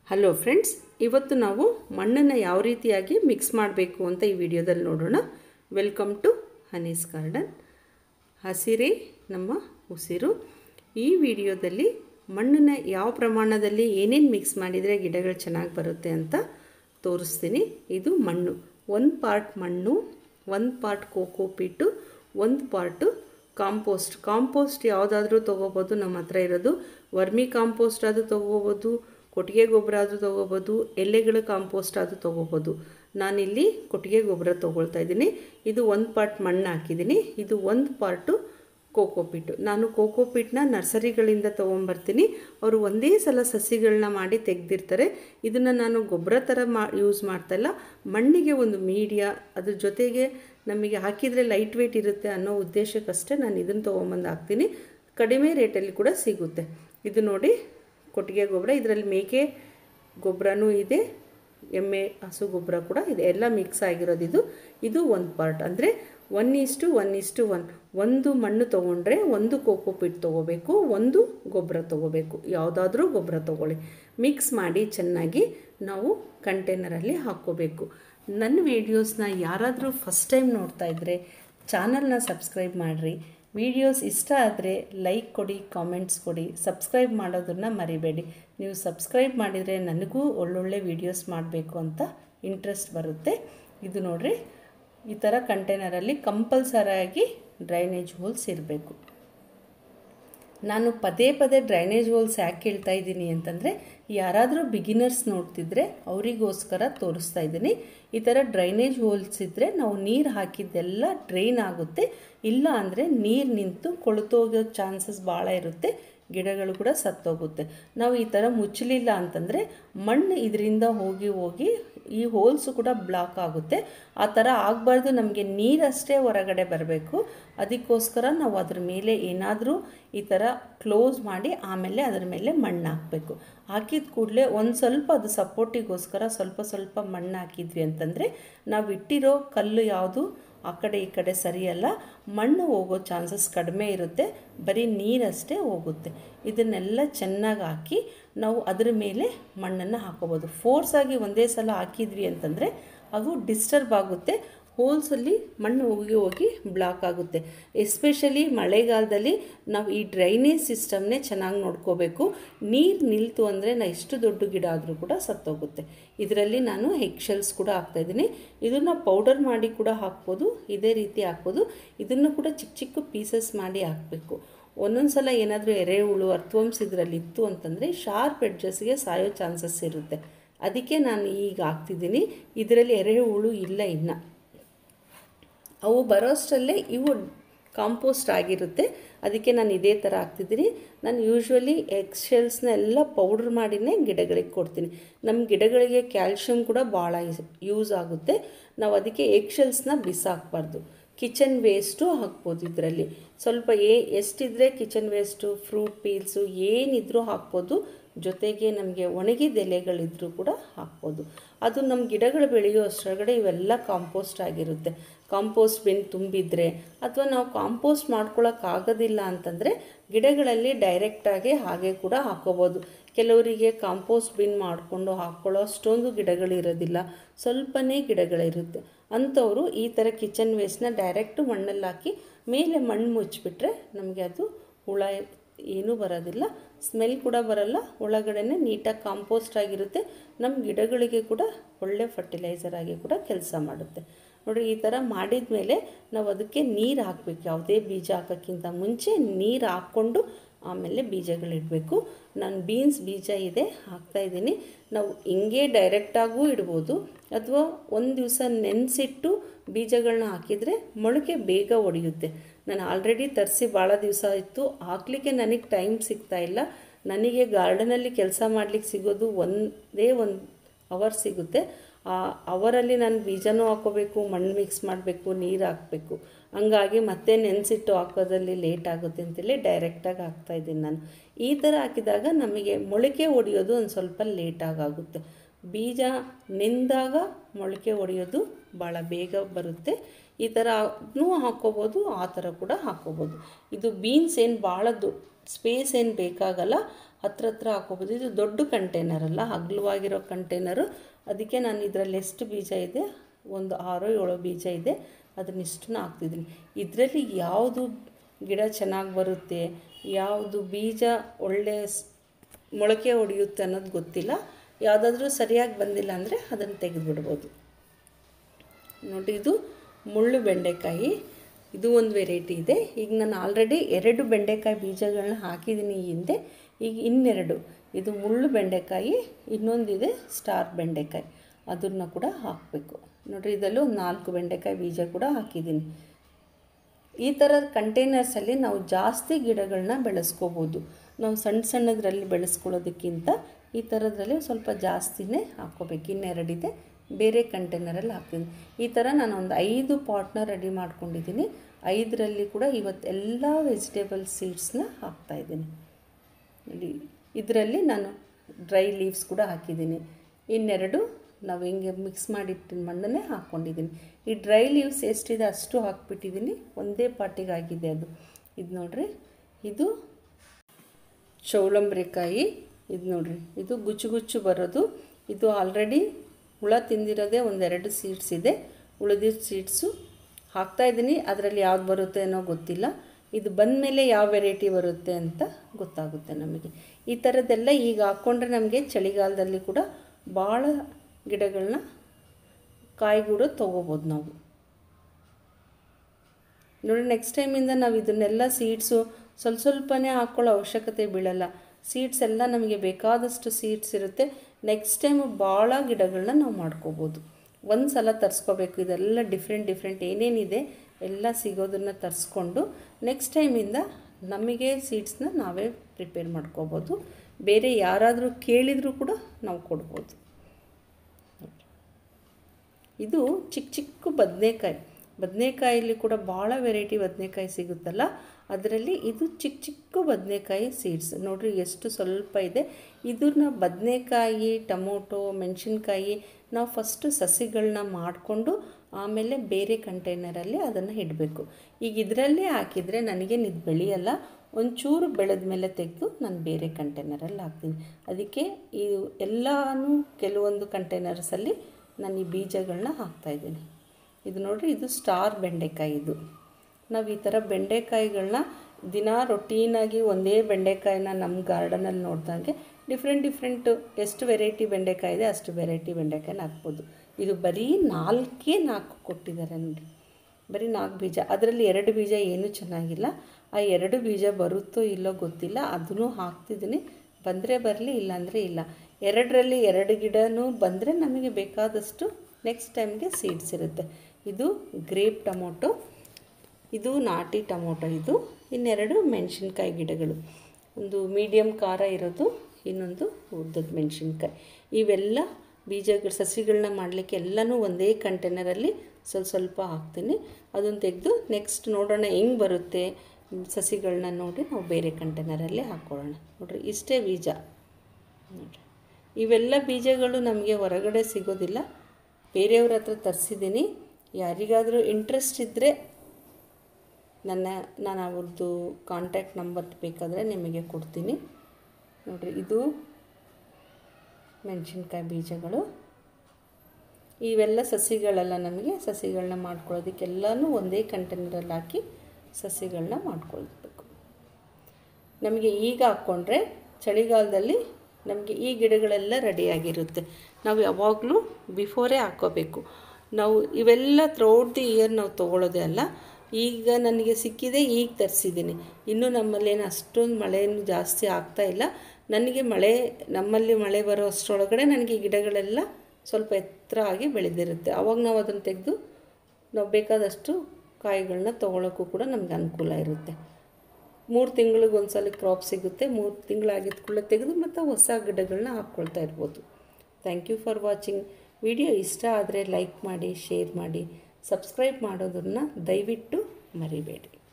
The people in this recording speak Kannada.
ಹಲೋ ಫ್ರೆಂಡ್ಸ್ ಇವತ್ತು ನಾವು ಮಣ್ಣನ್ನು ಯಾವ ರೀತಿಯಾಗಿ ಮಿಕ್ಸ್ ಮಾಡಬೇಕು ಅಂತ ಈ ವಿಡಿಯೋದಲ್ಲಿ ನೋಡೋಣ ವೆಲ್ಕಮ್ ಟು ಹನೀಸ್ ಗಾರ್ಡನ್ ಹಸಿರೇ ನಮ್ಮ ಉಸಿರು ಈ ವಿಡಿಯೋದಲ್ಲಿ ಮಣ್ಣನ್ನು ಯಾವ ಪ್ರಮಾಣದಲ್ಲಿ ಏನೇನು ಮಿಕ್ಸ್ ಮಾಡಿದರೆ ಗಿಡಗಳು ಚೆನ್ನಾಗಿ ಬರುತ್ತೆ ಅಂತ ತೋರಿಸ್ತೀನಿ ಇದು ಮಣ್ಣು ಒಂದು ಪಾರ್ಟ್ ಮಣ್ಣು ಒಂದು ಪಾರ್ಟ್ ಕೋಕೋ ಪಿಟ್ಟು ಒಂದು ಪಾರ್ಟು ಕಾಂಪೋಸ್ಟ್ ಕಾಂಪೋಸ್ಟ್ ಯಾವುದಾದ್ರೂ ತೊಗೋಬೋದು ನಮ್ಮ ಹತ್ರ ಇರೋದು ವರ್ಮಿ ಕಾಂಪೋಸ್ಟ್ ಅದು ತೊಗೋಬೋದು ಕೊಟ್ಟಿಗೆ ಗೊಬ್ಬರ ಅದು ತೊಗೋಬೋದು ಎಲೆಗಳ ಕಾಂಪೋಸ್ಟ್ ಅದು ತೊಗೋಬೋದು ನಾನಿಲ್ಲಿ ಕೊಟ್ಟಿಗೆ ಗೊಬ್ಬರ ತೊಗೊಳ್ತಾ ಇದ್ದೀನಿ ಇದು ಒಂದು ಪಾರ್ಟ್ ಮಣ್ಣು ಹಾಕಿದ್ದೀನಿ ಇದು ಒಂದು ಪಾರ್ಟು ಕೋಕೋಪಿಟ್ಟು ನಾನು ಕೋಕೋಪಿಟ್ನ ನರ್ಸರಿಗಳಿಂದ ತೊಗೊಂಬರ್ತೀನಿ ಅವರು ಒಂದೇ ಸಲ ಸಸಿಗಳನ್ನ ಮಾಡಿ ತೆಗೆದಿರ್ತಾರೆ ಇದನ್ನು ನಾನು ಗೊಬ್ಬರ ಥರ ಮಾ ಯೂಸ್ ಮಾಡ್ತಾಯಿಲ್ಲ ಮಣ್ಣಿಗೆ ಒಂದು ಮೀಡಿಯಾ ಅದ್ರ ಜೊತೆಗೆ ನಮಗೆ ಹಾಕಿದರೆ ಲೈಟ್ ವೆಯ್ಟ್ ಇರುತ್ತೆ ಅನ್ನೋ ಉದ್ದೇಶಕ್ಕಷ್ಟೇ ನಾನು ಇದನ್ನು ತೊಗೊಂಬಂದು ಹಾಕ್ತೀನಿ ಕಡಿಮೆ ರೇಟಲ್ಲಿ ಕೂಡ ಸಿಗುತ್ತೆ ಇದು ನೋಡಿ ಕೊಟ್ಟಿಗೆ ಗೊಬ್ಬರ ಇದರಲ್ಲಿ ಮೇಕೆ ಗೊಬ್ಬರನೂ ಇದೆ ಎಮ್ಮೆ ಹಸು ಗೊಬ್ಬರ ಕೂಡ ಇದೆ ಎಲ್ಲ ಮಿಕ್ಸ್ ಆಗಿರೋದು ಇದು ಇದು ಒಂದು ಪಾರ್ಟ್ ಅಂದರೆ one is to one is to one ಒಂದು ಮಣ್ಣು ತೊಗೊಂಡ್ರೆ ಒಂದು ಕೋಕೋಪಿಟ್ ತೊಗೋಬೇಕು ಒಂದು ಗೊಬ್ಬರ ತೊಗೋಬೇಕು ಯಾವುದಾದ್ರೂ ಗೊಬ್ಬರ ತೊಗೊಳ್ಳಿ ಮಿಕ್ಸ್ ಮಾಡಿ ಚೆನ್ನಾಗಿ ನಾವು ಕಂಟೈನರಲ್ಲಿ ಹಾಕ್ಕೋಬೇಕು ನನ್ನ ವೀಡಿಯೋಸ್ನ ಯಾರಾದರೂ ಫಸ್ಟ್ ಟೈಮ್ ನೋಡ್ತಾ ಇದ್ದರೆ ಚಾನಲ್ನ ಸಬ್ಸ್ಕ್ರೈಬ್ ಮಾಡಿರಿ ವಿಡಿಯೋಸ್ ಇಷ್ಟ ಆದರೆ ಲೈಕ್ ಕೊಡಿ ಕಾಮೆಂಟ್ಸ್ ಕೊಡಿ ಸಬ್ಸ್ಕ್ರೈಬ್ ಮಾಡೋದನ್ನು ಮರಿಬೇಡಿ ನೀವು ಸಬ್ಸ್ಕ್ರೈಬ್ ಮಾಡಿದರೆ ನನಗೂ ಒಳ್ಳೊಳ್ಳೆ ವೀಡಿಯೋಸ್ ಮಾಡಬೇಕು ಅಂತ ಇಂಟ್ರೆಸ್ಟ್ ಬರುತ್ತೆ ಇದು ನೋಡಿರಿ ಈ ಥರ ಕಂಟೈನರಲ್ಲಿ ಕಂಪಲ್ಸರಿಯಾಗಿ ಡ್ರೈನೇಜ್ ಹೋಲ್ಸ್ ಇರಬೇಕು ನಾನು ಪದೇ ಪದೇ ಡ್ರೈನೇಜ್ ಹೋಲ್ಸ್ ಯಾಕೆ ಹೇಳ್ತಾ ಇದ್ದೀನಿ ಅಂತಂದರೆ ಯಾರಾದರೂ ಬಿಗಿನರ್ಸ್ ನೋಡ್ತಿದ್ರೆ ಅವರಿಗೋಸ್ಕರ ತೋರಿಸ್ತಾ ಇದ್ದೀನಿ ಈ ಥರ ಡ್ರೈನೇಜ್ ಹೋಲ್ಸ್ ಇದ್ದರೆ ನಾವು ನೀರು ಹಾಕಿದ್ದೆಲ್ಲ ಡ್ರೈನ್ ಆಗುತ್ತೆ ಇಲ್ಲ ಅಂದರೆ ನೀರು ನಿಂತು ಕೊಳೆತೋಗೋ ಚಾನ್ಸಸ್ ಭಾಳ ಇರುತ್ತೆ ಗಿಡಗಳು ಕೂಡ ಸತ್ತೋಗುತ್ತೆ ನಾವು ಈ ಥರ ಮುಚ್ಚಲಿಲ್ಲ ಅಂತಂದರೆ ಮಣ್ಣು ಇದರಿಂದ ಹೋಗಿ ಹೋಗಿ ಈ ಹೋಲ್ಸು ಕೂಡ ಬ್ಲಾಕ್ ಆಗುತ್ತೆ ಆ ಥರ ಆಗಬಾರ್ದು ನಮಗೆ ನೀರಷ್ಟೇ ಹೊರಗಡೆ ಬರಬೇಕು ಅದಕ್ಕೋಸ್ಕರ ನಾವು ಅದ್ರ ಮೇಲೆ ಏನಾದರೂ ಈ ಥರ ಕ್ಲೋಸ್ ಮಾಡಿ ಆಮೇಲೆ ಅದರ ಮೇಲೆ ಮಣ್ಣು ಹಾಕಬೇಕು ಹಾಕಿದ ಕೂಡಲೇ ಒಂದು ಸ್ವಲ್ಪ ಅದು ಸಪೋರ್ಟಿಗೋಸ್ಕರ ಸ್ವಲ್ಪ ಸ್ವಲ್ಪ ಮಣ್ಣು ಹಾಕಿದ್ವಿ ಅಂತಂದರೆ ನಾವು ಇಟ್ಟಿರೋ ಕಲ್ಲು ಯಾವುದು ಆ ಕಡೆ ಈ ಕಡೆ ಸರಿಯಲ್ಲ ಮಣ್ಣು ಹೋಗೋ ಚಾನ್ಸಸ್ ಕಡಿಮೆ ಇರುತ್ತೆ ಬರೀ ನೀರಷ್ಟೇ ಹೋಗುತ್ತೆ ಇದನ್ನೆಲ್ಲ ಚೆನ್ನಾಗಿ ಹಾಕಿ ನಾವು ಅದರ ಮೇಲೆ ಮಣ್ಣನ್ನು ಹಾಕೋಬೋದು ಫೋರ್ಸಾಗಿ ಒಂದೇ ಸಲ ಹಾಕಿದ್ವಿ ಅಂತಂದರೆ ಅದು ಡಿಸ್ಟರ್ಬ್ ಆಗುತ್ತೆ ಹೋಲ್ಸಲ್ಲಿ ಮಣ್ಣು ಹೋಗಿ ಹೋಗಿ ಬ್ಲಾಕ್ ಆಗುತ್ತೆ ಎಸ್ಪೆಷಲಿ ಮಳೆಗಾಲದಲ್ಲಿ ನಾವು ಈ ಡ್ರೈನೇಜ್ ಸಿಸ್ಟಮ್ನೇ ಚೆನ್ನಾಗಿ ನೋಡ್ಕೋಬೇಕು ನೀರು ನಿಲ್ತು ಅಂದರೆ ನಾ ಎಷ್ಟು ದೊಡ್ಡ ಗಿಡ ಆದರೂ ಕೂಡ ಸತ್ತೋಗುತ್ತೆ ಇದರಲ್ಲಿ ನಾನು ಹೆಕ್ಷಲ್ಸ್ ಕೂಡ ಹಾಕ್ತಾಯಿದ್ದೀನಿ ಇದನ್ನು ಪೌಡರ್ ಮಾಡಿ ಕೂಡ ಹಾಕ್ಬೋದು ಇದೇ ರೀತಿ ಹಾಕ್ಬೋದು ಇದನ್ನು ಕೂಡ ಚಿಕ್ಕ ಚಿಕ್ಕ ಪೀಸಸ್ ಮಾಡಿ ಹಾಕಬೇಕು ಒಂದೊಂದು ಸಲ ಏನಾದರೂ ಎರೆಹುಳು ಅರ್ಥವಂಶ ಇದರಲ್ಲಿ ಇತ್ತು ಅಂತಂದರೆ ಶಾರ್ಪ್ ಎಡ್ಜಸ್ಗೆ ಸಾಯೋ ಚಾನ್ಸಸ್ ಇರುತ್ತೆ ಅದಕ್ಕೆ ನಾನು ಈಗ ಹಾಕ್ತಿದ್ದೀನಿ ಇದರಲ್ಲಿ ಎರೆಹುಳು ಇಲ್ಲ ಇನ್ನು ಅವು ಬರೋಷ್ಟರಲ್ಲೇ ಇವು ಕಾಂಪೋಸ್ಟ್ ಆಗಿರುತ್ತೆ ಅದಕ್ಕೆ ನಾನು ಇದೇ ಥರ ಹಾಕ್ತಿದ್ದೀನಿ ನಾನು ಯೂಶ್ವಲಿ ಎಗ್ಶೆಲ್ಸ್ನ ಎಲ್ಲ ಪೌಡ್ರ್ ಮಾಡಿನೇ ಗಿಡಗಳಿಗೆ ಕೊಡ್ತೀನಿ ನಮ್ಮ ಗಿಡಗಳಿಗೆ ಕ್ಯಾಲ್ಶಿಯಮ್ ಕೂಡ ಭಾಳ ಯೂಸ್ ಆಗುತ್ತೆ ನಾವು ಅದಕ್ಕೆ ಎಗ್ಶೆಲ್ಸ್ನ ಬಿಸಾಕಬಾರ್ದು ಕಿಚನ್ ವೇಸ್ಟು ಹಾಕ್ಬೋದು ಇದರಲ್ಲಿ ಸ್ವಲ್ಪ ಏ ಎಷ್ಟಿದ್ರೆ ಕಿಚನ್ ವೇಸ್ಟು ಫ್ರೂಟ್ ಪೀಲ್ಸು ಏನಿದ್ರೂ ಹಾಕ್ಬೋದು ಜೊತೆಗೆ ನಮಗೆ ಒಣಗಿದ ಎಲೆಗಳಿದ್ರೂ ಕೂಡ ಹಾಕ್ಬೋದು ಅದು ನಮ್ಮ ಗಿಡಗಳು ಬೆಳೆಯೋ ಅಷ್ಟರೊಳಗಡೆ ಇವೆಲ್ಲ ಕಾಂಪೋಸ್ಟ್ ಆಗಿರುತ್ತೆ ಕಾಂಪೋಸ್ಟ್ ಬಿನ್ ತುಂಬಿದರೆ ಅಥವಾ ನಾವು ಕಾಂಪೋಸ್ಟ್ ಮಾಡ್ಕೊಳ್ಳೋಕ್ಕಾಗೋದಿಲ್ಲ ಅಂತಂದರೆ ಗಿಡಗಳಲ್ಲಿ ಡೈರೆಕ್ಟಾಗಿ ಹಾಗೆ ಕೂಡ ಹಾಕೋಬೋದು ಕೆಲವರಿಗೆ ಕಾಂಪೋಸ್ಟ್ ಬಿನ್ ಮಾಡಿಕೊಂಡು ಹಾಕ್ಕೊಳ್ಳೋ ಅಷ್ಟೊಂದು ಗಿಡಗಳಿರೋದಿಲ್ಲ ಸ್ವಲ್ಪನೇ ಗಿಡಗಳಿರುತ್ತೆ ಅಂಥವರು ಈ ಥರ ಕಿಚನ್ ವೇಸ್ಟ್ನ ಡೈರೆಕ್ಟು ಮಣ್ಣಲ್ಲಿ ಹಾಕಿ ಮೇಲೆ ಮಣ್ಣು ಮುಚ್ಚಿಬಿಟ್ರೆ ನಮಗೆ ಅದು ಹುಳ ಏನೂ ಬರೋದಿಲ್ಲ ಸ್ಮೆಲ್ ಕೂಡ ಬರಲ್ಲ ಒಳಗಡೆನೆ ನೀಟಾಗಿ ಕಾಂಪೋಸ್ಟ್ ಆಗಿರುತ್ತೆ ನಮ್ಮ ಗಿಡಗಳಿಗೆ ಕೂಡ ಒಳ್ಳೆ ಫರ್ಟಿಲೈಸರ್ ಆಗಿ ಕೂಡ ಕೆಲಸ ಮಾಡುತ್ತೆ ನೋಡಿರಿ ಈ ಥರ ಮಾಡಿದ ಮೇಲೆ ನಾವು ಅದಕ್ಕೆ ನೀರು ಹಾಕಬೇಕು ಯಾವುದೇ ಬೀಜ ಹಾಕೋಕ್ಕಿಂತ ಮುಂಚೆ ನೀರು ಹಾಕ್ಕೊಂಡು ಆಮೇಲೆ ಬೀಜಗಳಿಡಬೇಕು ನಾನು ಬೀನ್ಸ್ ಬೀಜ ಇದೆ ಹಾಕ್ತಾಯಿದ್ದೀನಿ ನಾವು ಹಿಂಗೆ ಡೈರೆಕ್ಟಾಗೂ ಇಡ್ಬೋದು ಅಥವಾ ಒಂದು ದಿವಸ ನೆನೆಸಿಟ್ಟು ಬೀಜಗಳನ್ನ ಹಾಕಿದರೆ ಮೊಳಕೆ ಬೇಗ ಒಡೆಯುತ್ತೆ ನಾನು ಆಲ್ರೆಡಿ ತರಿಸಿ ಭಾಳ ದಿವಸ ಇತ್ತು ಹಾಕ್ಲಿಕ್ಕೆ ನನಗೆ ಟೈಮ್ ಸಿಗ್ತಾ ಇಲ್ಲ ನನಗೆ ಗಾರ್ಡನಲ್ಲಿ ಕೆಲಸ ಮಾಡಲಿಕ್ಕೆ ಸಿಗೋದು ಒಂದೇ ಒಂದು ಅವರ್ ಸಿಗುತ್ತೆ ಆ ಅವರಲ್ಲಿ ನಾನು ಬೀಜನೂ ಹಾಕೋಬೇಕು ಮಣ್ಣು ಮಿಕ್ಸ್ ಮಾಡಬೇಕು ನೀರು ಹಾಕಬೇಕು ಹಂಗಾಗಿ ಮತ್ತೆ ನೆನೆಸಿಟ್ಟು ಹಾಕೋದ್ರಲ್ಲಿ ಲೇಟ್ ಆಗುತ್ತೆ ಅಂತೇಳಿ ಡೈರೆಕ್ಟಾಗಿ ಹಾಕ್ತಾಯಿದ್ದೀನಿ ನಾನು ಈ ಥರ ಹಾಕಿದಾಗ ನಮಗೆ ಮೊಳಕೆ ಹೊಡೆಯೋದು ಒಂದು ಸ್ವಲ್ಪ ಲೇಟಾಗುತ್ತೆ ಬೀಜ ನೆಂದಾಗ ಮೊಳಕೆ ಹೊಡೆಯೋದು ಭಾಳ ಬೇಗ ಬರುತ್ತೆ ಈ ಥರನೂ ಹಾಕ್ಕೋಬೋದು ಆ ಥರ ಕೂಡ ಹಾಕ್ಕೋಬೋದು ಇದು ಬೀನ್ಸ್ ಏನು ಭಾಳ ದೊ ಸ್ಪೇಸ್ ಏನು ಬೇಕಾಗಲ್ಲ ಹತ್ರ ಹತ್ರ ಹಾಕೋಬೋದು ಇದು ದೊಡ್ಡ ಕಂಟೈನರ್ ಅಲ್ಲ ಅಗಲವಾಗಿರೋ ಕಂಟೈನರು ಅದಕ್ಕೆ ನಾನು ಇದರಲ್ಲಿ ಎಷ್ಟು ಬೀಜ ಇದೆ ಒಂದು ಆರೋ ಏಳೋ ಬೀಜ ಇದೆ ಅದನ್ನಿಷ್ಟನ್ನು ಹಾಕ್ತಿದ್ದೀನಿ ಇದರಲ್ಲಿ ಯಾವುದು ಗಿಡ ಚೆನ್ನಾಗಿ ಬರುತ್ತೆ ಯಾವುದು ಬೀಜ ಒಳ್ಳೆ ಸ್- ಮೊಳಕೆ ಹೊಡೆಯುತ್ತೆ ಅನ್ನೋದು ಗೊತ್ತಿಲ್ಲ ಯಾವುದಾದ್ರೂ ಸರಿಯಾಗಿ ಬಂದಿಲ್ಲ ಅಂದರೆ ಅದನ್ನು ತೆಗೆದುಬಿಡ್ಬೋದು ನೋಡಿ ಇದು ಮುಳ್ಳು ಬೆಂಡೆಕಾಯಿ ಇದು ಒಂದು ವೆರೈಟಿ ಇದೆ ಈಗ ನಾನು ಆಲ್ರೆಡಿ ಎರಡು ಬೆಂಡೆಕಾಯಿ ಬೀಜಗಳನ್ನ ಹಾಕಿದ್ದೀನಿ ಈ ಹಿಂದೆ ಈಗ ಇನ್ನೆರಡು ಇದು ಮುಳ್ಳು ಬೆಂಡೆಕಾಯಿ ಇನ್ನೊಂದಿದೆ ಸ್ಟಾರ್ ಬೆಂಡೆಕಾಯಿ ಅದನ್ನು ಕೂಡ ಹಾಕಬೇಕು ನೋಡಿರಿ ಇದರಲ್ಲೂ ಒಂದು ನಾಲ್ಕು ಬೆಂಡೆಕಾಯಿ ಬೀಜ ಕೂಡ ಹಾಕಿದ್ದೀನಿ ಈ ಥರ ಕಂಟೈನರ್ಸಲ್ಲಿ ನಾವು ಜಾಸ್ತಿ ಗಿಡಗಳನ್ನ ಬೆಳೆಸ್ಕೋಬೋದು ನಾವು ಸಣ್ಣ ಸಣ್ಣದ್ರಲ್ಲಿ ಬೆಳೆಸ್ಕೊಳ್ಳೋದಕ್ಕಿಂತ ಈ ಥರದ್ರಲ್ಲಿ ಸ್ವಲ್ಪ ಜಾಸ್ತಿನೇ ಹಾಕ್ಕೋಬೇಕು ಇನ್ನೆರಡಿದೆ ಬೇರೆ ಕಂಟೈನರಲ್ಲಿ ಹಾಕ್ತೀನಿ ಈ ಥರ ನಾನು ಒಂದು ಐದು ಪಾಟ್ನ ರೆಡಿ ಮಾಡ್ಕೊಂಡಿದ್ದೀನಿ ಐದರಲ್ಲಿ ಕೂಡ ಇವತ್ತು ಎಲ್ಲ ವೆಜಿಟೇಬಲ್ ಸೀಡ್ಸ್ನ ಹಾಕ್ತಾಯಿದ್ದೀನಿ ನೋಡಿ ಇದರಲ್ಲಿ ನಾನು ಡ್ರೈ ಲೀವ್ಸ್ ಕೂಡ ಹಾಕಿದ್ದೀನಿ ಇನ್ನೆರಡು ನಾವು ಹಿಂಗೆ ಮಿಕ್ಸ್ ಮಾಡಿಟ್ಟಿನ ಮಣ್ಣನ್ನೇ ಹಾಕ್ಕೊಂಡಿದ್ದೀನಿ ಈ ಡ್ರೈ ಲೀವ್ಸ್ ಎಷ್ಟಿದೆ ಅಷ್ಟು ಹಾಕ್ಬಿಟ್ಟಿದ್ದೀನಿ ಒಂದೇ ಪಾಟಿಗಾಗಿದೆ ಅದು ಇದು ನೋಡ್ರಿ ಇದು ಚೌಳಂಬ್ರೆಕಾಯಿ ಇದು ನೋಡ್ರಿ ಇದು ಗುಚ್ಚು ಗುಚ್ಚು ಬರೋದು ಇದು ಆಲ್ರೆಡಿ ಹುಳ ತಿಂದಿರೋದೇ ಒಂದೆರಡು ಸೀಡ್ಸ್ ಇದೆ ಉಳಿದಿದ್ದ ಸೀಡ್ಸು ಹಾಕ್ತಾಯಿದ್ದೀನಿ ಅದರಲ್ಲಿ ಯಾವ್ದು ಬರುತ್ತೆ ಅನ್ನೋ ಗೊತ್ತಿಲ್ಲ ಇದು ಬಂದ ಮೇಲೆ ಯಾವ ವೆರೈಟಿ ಬರುತ್ತೆ ಅಂತ ಗೊತ್ತಾಗುತ್ತೆ ನಮಗೆ ಈ ಥರದ್ದೆಲ್ಲ ಈಗ ಹಾಕ್ಕೊಂಡ್ರೆ ನಮಗೆ ಚಳಿಗಾಲದಲ್ಲಿ ಕೂಡ ಭಾಳ ಗಿಡಗಳನ್ನ ಕಾಯಿಗೂಡ ತೊಗೋಬೋದು ನಾವು ನೋಡಿ ನೆಕ್ಸ್ಟ್ ಟೈಮಿಂದ ನಾವು ಇದನ್ನೆಲ್ಲ ಸೀಡ್ಸು ಸ್ವಲ್ಪ ಸ್ವಲ್ಪನೇ ಹಾಕ್ಕೊಳ್ಳೋ ಅವಶ್ಯಕತೆ ಬೀಳಲ್ಲ ಸೀಡ್ಸ್ ಎಲ್ಲ ನಮಗೆ ಬೇಕಾದಷ್ಟು ಸೀಡ್ಸ್ ಇರುತ್ತೆ ನೆಕ್ಸ್ಟ್ ಟೈಮು ಭಾಳ ಗಿಡಗಳನ್ನ ನಾವು ಮಾಡ್ಕೋಬೋದು ಒಂದು ಸಲ ತರಿಸ್ಕೋಬೇಕು ಇದೆಲ್ಲ ಡಿಫ್ರೆಂಟ್ ಡಿಫ್ರೆಂಟ್ ಏನೇನಿದೆ ಎಲ್ಲ ಸಿಗೋದನ್ನು ತರಿಸ್ಕೊಂಡು ನೆಕ್ಸ್ಟ್ ಟೈಮಿಂದ ನಮಗೆ ಸೀಡ್ಸ್ನ ನಾವೇ ಪ್ರಿಪೇರ್ ಮಾಡ್ಕೋಬೋದು ಬೇರೆ ಯಾರಾದರೂ ಕೇಳಿದರೂ ಕೂಡ ನಾವು ಕೊಡ್ಬೋದು ಇದು ಚಿಕ್ಕ ಚಿಕ್ಕ ಬದನೆಕಾಯಿ ಬದನೆಕಾಯಲ್ಲಿ ಕೂಡ ಭಾಳ ವೆರೈಟಿ ಬದನೆಕಾಯಿ ಸಿಗುತ್ತಲ್ಲ ಅದರಲ್ಲಿ ಇದು ಚಿಕ್ಕ ಚಿಕ್ಕ ಬದನೆಕಾಯಿ ಸೀಡ್ಸ್ ನೋಡ್ರಿ ಎಷ್ಟು ಸ್ವಲ್ಪ ಇದೆ ಇದನ್ನ ಬದನೆಕಾಯಿ ಟೊಮೊಟೊ ಮೆಣಸಿನ್ಕಾಯಿ ನಾವು ಫಸ್ಟು ಸಸಿಗಳನ್ನ ಮಾಡಿಕೊಂಡು ಆಮೇಲೆ ಬೇರೆ ಕಂಟೈನರಲ್ಲಿ ಅದನ್ನು ಇಡಬೇಕು ಈಗ ಇದರಲ್ಲೇ ಹಾಕಿದರೆ ನನಗೇನು ಇದು ಬೆಳೆಯಲ್ಲ ಒಂಚೂರು ಬೆಳೆದ ಮೇಲೆ ತೆಗೆದು ನಾನು ಬೇರೆ ಕಂಟೈನರಲ್ಲಿ ಹಾಕ್ತೀನಿ ಅದಕ್ಕೆ ಈ ಎಲ್ಲನೂ ಕೆಲವೊಂದು ಕಂಟೈನರ್ಸಲ್ಲಿ ನಾನು ಈ ಬೀಜಗಳನ್ನ ಹಾಕ್ತಾಯಿದ್ದೀನಿ ಇದು ನೋಡಿರಿ ಇದು ಸ್ಟಾರ್ ಬೆಂಡೆಕಾಯಿ ಇದು ನಾವು ಈ ಥರ ಬೆಂಡೆಕಾಯಿಗಳನ್ನ ದಿನ ರೊಟೀನಾಗಿ ಒಂದೇ ಬೆಂಡೆಕಾಯಿನ ನಮ್ಮ ಗಾರ್ಡನಲ್ಲಿ ನೋಡ್ದಂಗೆ ಡಿಫ್ರೆಂಟ್ ಡಿಫ್ರೆಂಟು ಎಷ್ಟು ವೆರೈಟಿ ಬೆಂಡೆಕಾಯಿ ಇದೆ ಅಷ್ಟು ವೆರೈಟಿ ಬೆಂಡೆಕಾಯಿನ ಹಾಕ್ಬೋದು ಇದು ಬರೀ ನಾಲ್ಕೇ ನಾಲ್ಕು ಕೊಟ್ಟಿದ್ದಾರೆ ನೋಡಿ ಬರೀ ನಾಲ್ಕು ಬೀಜ ಅದರಲ್ಲಿ ಎರಡು ಬೀಜ ಏನೂ ಚೆನ್ನಾಗಿಲ್ಲ ಆ ಎರಡು ಬೀಜ ಬರುತ್ತೋ ಇಲ್ಲೋ ಗೊತ್ತಿಲ್ಲ ಅದನ್ನು ಹಾಕ್ತಿದ್ದೀನಿ ಬಂದರೆ ಬರಲಿ ಇಲ್ಲಾಂದರೆ ಇಲ್ಲ ಎರಡರಲ್ಲಿ ಎರಡು ಗಿಡನೂ ಬಂದರೆ ನಮಗೆ ಬೇಕಾದಷ್ಟು ನೆಕ್ಸ್ಟ್ ಟೈಮ್ಗೆ ಸೀಡ್ಸ್ ಇರುತ್ತೆ ಇದು ಗ್ರೇಪ್ ಟೊಮೊಟೊ ಇದು ನಾಟಿ ಟೊಮೊಟೊ ಇದು ಇನ್ನೆರಡು ಮೆಣಸಿನ್ಕಾಯಿ ಗಿಡಗಳು ಒಂದು ಮೀಡಿಯಮ್ ಖಾರ ಇರೋದು ಇನ್ನೊಂದು ಉದ್ದದ ಮೆಣಸಿನ್ಕಾಯಿ ಇವೆಲ್ಲ ಬೀಜಗಳು ಸಸಿಗಳನ್ನ ಮಾಡಲಿಕ್ಕೆ ಎಲ್ಲನೂ ಒಂದೇ ಕಂಟೈನರಲ್ಲಿ ಸ್ವಲ್ಪ ಸ್ವಲ್ಪ ಹಾಕ್ತೀನಿ ಅದನ್ನು ತೆಗೆದು ನೆಕ್ಸ್ಟ್ ನೋಡೋಣ ಹೆಂಗೆ ಬರುತ್ತೆ ಸಸಿಗಳನ್ನ ನೋಡಿ ನಾವು ಬೇರೆ ಕಂಟೈನರಲ್ಲಿ ಹಾಕ್ಕೊಳ್ಳೋಣ ನೋಡಿರಿ ಇಷ್ಟೇ ಬೀಜ ನೋಡಿರಿ ಇವೆಲ್ಲ ಬೀಜಗಳು ನಮಗೆ ಹೊರಗಡೆ ಸಿಗೋದಿಲ್ಲ ಬೇರೆಯವ್ರ ಹತ್ರ ತರಿಸಿದ್ದೀನಿ ಯಾರಿಗಾದರೂ ಇಂಟ್ರೆಸ್ಟ್ ಇದ್ದರೆ ನನ್ನ ನಾನು ಅವ್ರದ್ದು ಕಾಂಟ್ಯಾಕ್ಟ್ ನಂಬರ್ ಬೇಕಾದರೆ ನಿಮಗೆ ಕೊಡ್ತೀನಿ ನೋಡಿರಿ ಇದು ಮೆಣಸಿನ್ಕಾಯಿ ಬೀಜಗಳು ಇವೆಲ್ಲ ಸಸಿಗಳೆಲ್ಲ ನಮಗೆ ಸಸಿಗಳನ್ನ ಮಾಡ್ಕೊಳ್ಳೋದಕ್ಕೆಲ್ಲನೂ ಒಂದೇ ಕಂಟೈನರಲ್ಲಿ ಹಾಕಿ ಸಸಿಗಳನ್ನ ಮಾಡ್ಕೊಳ್ಬೇಕು ನಮಗೆ ಈಗ ಹಾಕ್ಕೊಂಡ್ರೆ ಚಳಿಗಾಲದಲ್ಲಿ ನಮಗೆ ಈ ಗಿಡಗಳೆಲ್ಲ ರೆಡಿಯಾಗಿರುತ್ತೆ ನಾವು ಯಾವಾಗಲೂ ಬಿಫೋರೇ ಹಾಕ್ಕೋಬೇಕು ನಾವು ಇವೆಲ್ಲ ಥ್ರೌಟ್ ದಿ ಇಯರ್ ನಾವು ತೊಗೊಳ್ಳೋದೇ ಅಲ್ಲ ಈಗ ನನಗೆ ಸಿಕ್ಕಿದೆ ಈಗ ತರಿಸಿದ್ದೀನಿ ಇನ್ನೂ ನಮ್ಮಲ್ಲೇನು ಅಷ್ಟೊಂದು ಮಳೆಯನ್ನು ಜಾಸ್ತಿ ಆಗ್ತಾ ಇಲ್ಲ ನನಗೆ ಮಳೆ ನಮ್ಮಲ್ಲಿ ಮಳೆ ಬರೋ ಅಷ್ಟರೊಳಗಡೆ ನನಗೆ ಈ ಗಿಡಗಳೆಲ್ಲ ಸ್ವಲ್ಪ ಎತ್ತರ ಆಗಿ ಬೆಳೆದಿರುತ್ತೆ ಆವಾಗ ನಾವು ಅದನ್ನು ತೆಗೆದು ನಾವು ಬೇಕಾದಷ್ಟು ಕಾಯಿಗಳನ್ನ ತೊಗೊಳೋಕ್ಕೂ ಕೂಡ ನಮ್ಗೆ ಅನುಕೂಲ ಇರುತ್ತೆ ಮೂರು ತಿಂಗಳಿಗೆ ಒಂದು ಸಲ ಕ್ರಾಪ್ ಸಿಗುತ್ತೆ ಮೂರು ತಿಂಗಳಾಗಿದ್ದ ಕೂಡಲೇ ತೆಗೆದು ಮತ್ತು ಹೊಸ ಗಿಡಗಳನ್ನ ಹಾಕ್ಕೊಳ್ತಾ ಇರ್ಬೋದು thank you for watching video ಇಷ್ಟ ಆದರೆ ಲೈಕ್ ಮಾಡಿ ಶೇರ್ ಮಾಡಿ ಸಬ್ಸ್ಕ್ರೈಬ್ ಮಾಡೋದನ್ನು ದಯವಿಟ್ಟು ಮರಿಬೇಡಿ